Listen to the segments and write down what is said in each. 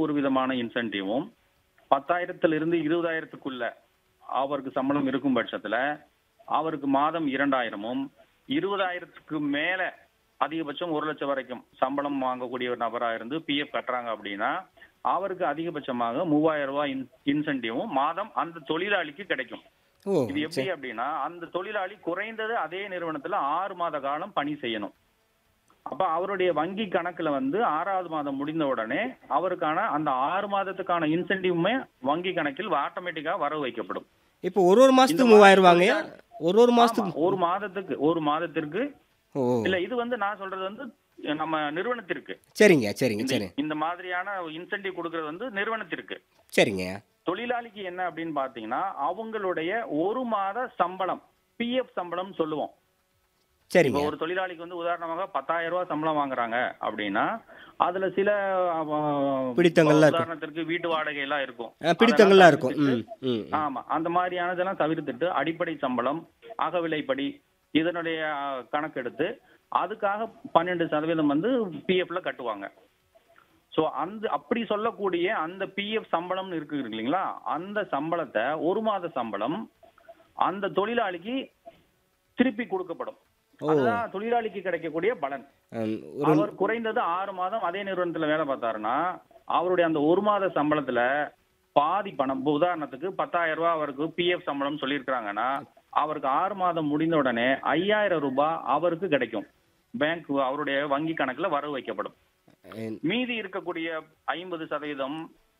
ஒரு விதமான இன்சென்டிவும் பத்தாயிரத்துல இருந்து இருபதாயிரத்துக்குள்ள அவருக்கு சம்பளம் இருக்கும் பட்சத்துல அவருக்கு மாதம் இரண்டாயிரமும் இருபதாயிரத்துக்கு மேல அதிகபட்சம் ஒரு லட்சம் வரைக்கும் சம்பளம் வாங்கக்கூடிய ஒரு நபரா இருந்து பிஎஃப் கட்டுறாங்க அப்படின்னா அவருக்கு அதிகபட்சமாக மூவாயிரம் ரூபாய் இன்சென்டிவும் மாதம் அந்த தொழிலாளிக்கு கிடைக்கும் ஓ இது எப்படி அப்படின்னா அந்த தொழிலாளி குறைந்தது அதே நிறுவனத்துல ஆறு மாத காலம் பணி செய்யணும் அப்ப அவருடைய வங்கி கணக்குல வந்து ஆறாவது மாதம் முடிந்த உடனே அவருக்கான அந்த ஆறு மாதத்துக்கான இன்சென்டிவுமே வங்கி கணக்கில் ஆட்டோமேட்டிக்கா வரவு வைக்கப்படும் இப்போ ஒரு ஒரு மாசத்துக்கு இந்த மூவாயிரம் மாதிரி ரூபாங்கய்யா ஒரு ஒரு மாசத்துக்கு ஆமா, ஒரு மாதத்துக்கு ஒரு மாதத்திற்கு ஓ இல்ல இது வந்து நான் சொல்றது வந்து நம்ம நிறுவனத்திற்கு சரிங்க சரிங்க இந்த- சரி இந்த மாதிரியான இன்சென்டிவ் கொடுக்கறது வந்து நிறுவனத்திற்கு சரிங்க தொழிலாளிக்கு என்ன அப்படின்னு பாத்தீங்கன்னா அவங்களுடைய ஒரு மாத சம்பளம் பிஎஃப் சம்பளம் சொல்லுவோம் சரிங்க இப்போ ஒரு தொழிலாளிக்கு வந்து உதாரணமாக பத்தாயிரம் ரூபாய் சம்பளம் வாங்குறாங்க அப்படின்னா அதுல சில அஹ், பிடித்தங்கள்லாம் இருக்கும். உதாரணத்திற்கு வீட்டு வாடகை எல்லாம் இருக்கும் ஆ, பிடித்தங்கள்லாம் அதெல்லாம் இருக்கும் ம் தவிர்த்துட்டு, ம் ம். ஆமா அந்த மாதிரியானதெல்லாம் தவிர்த்துட்டு அடிப்படை சம்பளம் அகவிலைப்படி இதனுடைய அஹ், கணக்கெடுத்து அதுக்காக பன்னெண்டு சதவீதம் வந்து பிஎஃப்ல கட்டுவாங்க சோ அந்த அப்படி சொல்லக்கூடிய அந்த பிஎஃப் சம்பளம்னு இருக்கு இல்லைங்களா அந்த சம்பளத்தை ஒரு மாத சம்பளம் அந்த தொழிலாளிக்கு திருப்பி கொடுக்கப்படும் ஓ. அதுதான் தொழிலாளிக்கு கிடைக்கக்கூடிய பலன் ம், ஒரு அவர் குறைந்தது ஆறு மாதம் அதே நிறுவனத்துல வேலை பார்த்தாருன்னா அவருடைய அந்த ஒரு மாத சம்பளத்துல பாதி பணம் இப்ப உதாரணத்துக்கு பத்தாயிரம் ரூபாய் அவருக்கு பிஎஃப் சம்பளம் சொல்லியிருக்கிறாங்கன்னா அவருக்கு ஆறு மாதம் முடிந்த உடனே ஐயாயிரம் ரூபாய் அவருக்கு கிடைக்கும் பேங்க் அவருடைய வங்கி கணக்குல வரவு வைக்கப்படும் ம், மீதி இருக்கக்கூடிய ஐம்பது சதவீதம்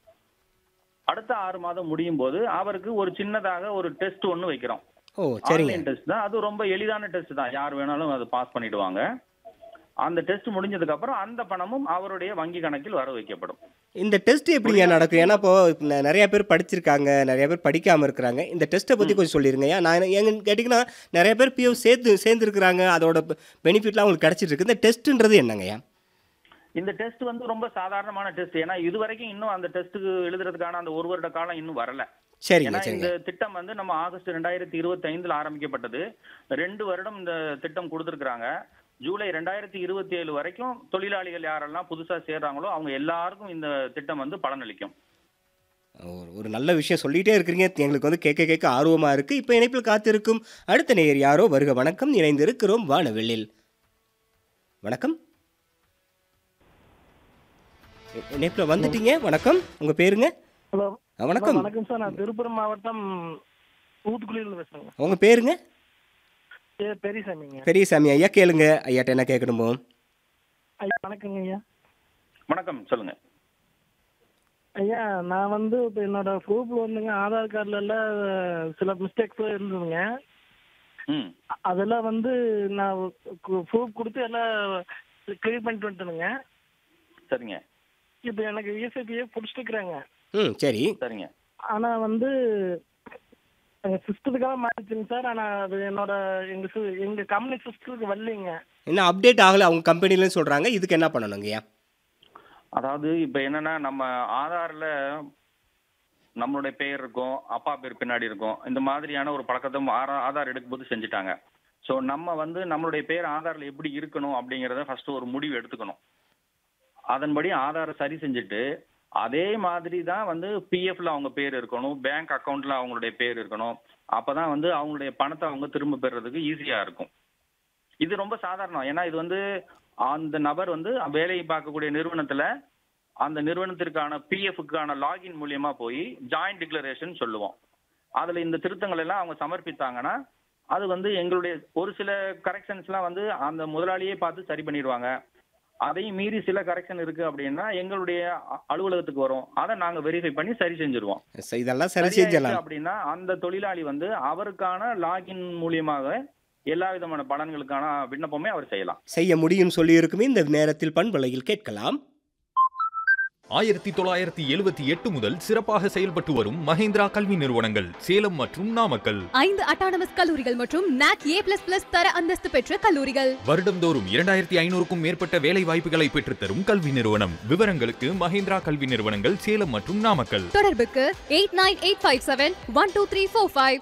அடுத்த ஆறு மாதம் முடியும் போது அவருக்கு ஒரு சின்னதாக ஒரு டெஸ்ட் ஒன்னு வைக்கிறோம் ஓ சரிங்க ஆன்லைன் டெஸ்ட் தான் அது ரொம்ப எளிதான டெஸ்ட் தான் யார் வேணாலும் அதை பாஸ் பண்ணிடுவாங்க அந்த டெஸ்ட் முடிஞ்சதுக்கு அப்புறம் அந்த பணமும் அவருடைய வங்கி கணக்கில் வர வைக்கப்படும் இந்த டெஸ்ட் எப்படிங்க நடக்கும் ஏன்னா இப்போ ந- நிறைய பேர் படிச்சிருக்காங்க நிறைய பேர் படிக்காம இருக்கிறாங்க இந்த டெஸ்ட்டை பற்றி கொஞ்சம் சொல்லிருங்க ஏன் நான் எங்க கேட்டிங்கன்னா நிறைய பேர் பிஎஃப் சேர்த்து சேர்ந்துருக்குறாங்க அதோட பெனிஃபிட்லாம் அவங்களுக்கு கிடைச்சிட்டு இருக்கு இந்த டெஸ்ட்டுன்றது என்னங்கய்யா இந்த டெஸ்ட் வந்து ரொம்ப சாதாரணமான டெஸ்ட் ஏன்னா இது வரைக்கும் இன்னும் அந்த டெஸ்ட்டுக்கு எழுதுறதுக்கான அந்த ஒரு வருட காலம் இன்னும் வரல சரிங்க ஏன்னா சரிங்க இந்த திட்டம் வந்து நம்ம ஆகஸ்ட் ரெண்டாயிரத்தி இருபத்தி ஐந்துல ஆரம்பிக்கப்பட்டது ரெண்டு வருடம் இந்த திட்டம் கொடுத்துருக்காங்க ஜூலை ரெண்டாயிரத்தி இருபத்தி ஏழு வரைக்கும் தொழிலாளிகள் யாரெல்லாம் புதுசா சேர்றாங்களோ அவங்க எல்லாருக்கும் இந்த திட்டம் வந்து பலனளிக்கும் ஒரு ஒரு நல்ல விஷயம் சொல்லிகிட்டே இருக்கிறீங்க எங்களுக்கு வந்து கேட்க கேட்க ஆர்வமாக இருக்குது இப்போ இணைப்பில் காத்திருக்கும் அடுத்த நேயர் யாரோ வருக வணக்கம் இணைந்திருக்கிறோம் வானவெளியில் வணக்கம் இ- இணைப்பில் வந்துட்டீங்க வணக்கம் உங்கள் பேருங்க ஹலோ ஆ, வணக்கம் வணக்கம் சார் நான் திருப்பூர் மாவட்டம் ஊத்துக்குளியில் பேசுறேங்க உங்கள் பேருங்க ஏ பெரியசாமிங்க பெரியசாமி ஐயா கேளுங்க ஐயாட்ட என்ன கேட்கணுமோ ஐயா வணக்கங்க ஐயா வணக்கம் சொல்லுங்க ஐயா நான் வந்து இப்போ என்னோட ப்ரூஃப்ல வந்துங்க ஆதார் கார்டுல எல்லாம் சில மிஸ்டேக்ஸ் இருந்ததுங்க ம் அ- அதெல்லாம் வந்து நான் ப்ரூஃப் கொடுத்து எல்லாம் கிளியர் பண்ணிட்டு வந்துட்டேனுங்க சரிங்க இப்போ எனக்கு இஎஸ்ஐபியே பிடிச்சிட்டுக்கிறாங்க ம் சரி சரிங்க ஆனா வந்து எங்க சிஸ்டத்துக்காக மாறிச்சுங்க சார் ஆனா அது என்னோட எங்க சி- எங்க கம்பெனி சிஸ்டத்துக்கு வரலைங்க இன்னும் அப்டேட் ஆகலை அவங்க கம்பெனிலன்னு சொல்கிறாங்க இதுக்கு என்ன பண்ணணுங்கய்யா அதாவது இப்ப என்னன்னா நம்ம ஆதார்ல நம்மளுடைய பெயர் இருக்கும் அப்பா பேர் பின்னாடி இருக்கும் இந்த மாதிரியான ஒரு பழக்கத்தை ஆரா- ஆதார் எடுக்கும்போது செஞ்சுட்டாங்க ஸோ நம்ம வந்து நம்மளுடைய பேர் ஆதார்ல எப்படி இருக்கணும் அப்படிங்கிறத ஃபர்ஸ்ட் ஒரு முடிவு எடுத்துக்கணும் அதன்படி ஆதாரை சரி செஞ்சுட்டு அதே மாதிரி தான் வந்து பிஎஃப்ல அவங்க பேர் இருக்கணும் பேங்க் அக்கவுண்ட்ல அவங்களுடைய பேர் இருக்கணும் அப்பதான் வந்து அவங்களுடைய பணத்தை அவங்க திரும்ப பெறுறதுக்கு ஈஸியா இருக்கும் இது ரொம்ப சாதாரணம் ஏன்னா இது வந்து அந்த நபர் வந்து வேலையை பார்க்கக்கூடிய நிறுவனத்துல அந்த நிறுவனத்திற்கான பிஎஃப்க்கான லாகின் மூலியமா போய் ஜாயிண்ட் டிக்ளரேஷன் சொல்லுவோம் அதுல இந்த திருத்தங்கள் எல்லாம் அவங்க சமர்ப்பித்தாங்கன்னா அது வந்து எங்களுடைய ஒரு சில கரெக்ஷன்ஸ்லாம் வந்து அந்த முதலாளியே பார்த்து சரி பண்ணிடுவாங்க அதையும் மீறி சில கரெக்ஷன் இருக்கு அப்படின்னா எங்களுடைய அ- அலுவலகத்துக்கு வரும் அதை நாங்க வெரிஃபை பண்ணி சரி செஞ்சிருவோம் ச- இதெல்லாம் சரி சரியாயிடுச்சு செஞ்சிடலாம் அப்படின்னா அந்த தொழிலாளி வந்து அவருக்கான லாகின் மூலியமாக எல்லா விதமான பலன்களுக்கான விண்ணப்பமே அவர் செய்யலாம் செய்ய முடியும் சொல்லியிருக்குமே இந்த நேரத்தில் பண்பலையில் கேட்கலாம் ஆயிரத்தி தொள்ளாயிரத்தி எழுபத்தி எட்டு முதல் சிறப்பாக செயல்பட்டு வரும் மஹேந்திரா கல்வி நிறுவனங்கள் சேலம் மற்றும் நாமக்கல் ஐந்து அட்டானமஸ் கல்லூரிகள் மற்றும் நாக் ஏ பிளஸ் பிளஸ் தர அந்தஸ்து பெற்ற கல்லூரிகள் வருடம்தோறும் இரண்டாயிரத்தி ஐநூறுக்கும் மேற்பட்ட வேலை வாய்ப்புகளை பெற்றுத்தரும் கல்வி நிறுவனம் விவரங்களுக்கு மஹேந்திரா கல்வி நிறுவனங்கள் சேலம் மற்றும் நாமக்கல் தொடர்புக்கு eight nine eight five seven one two three four five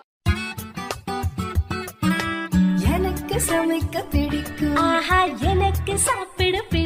எனக்கு சமைக்க பிடிக்கும் ஆஹா எனக்கு சாப்பிட பிடிக்கும்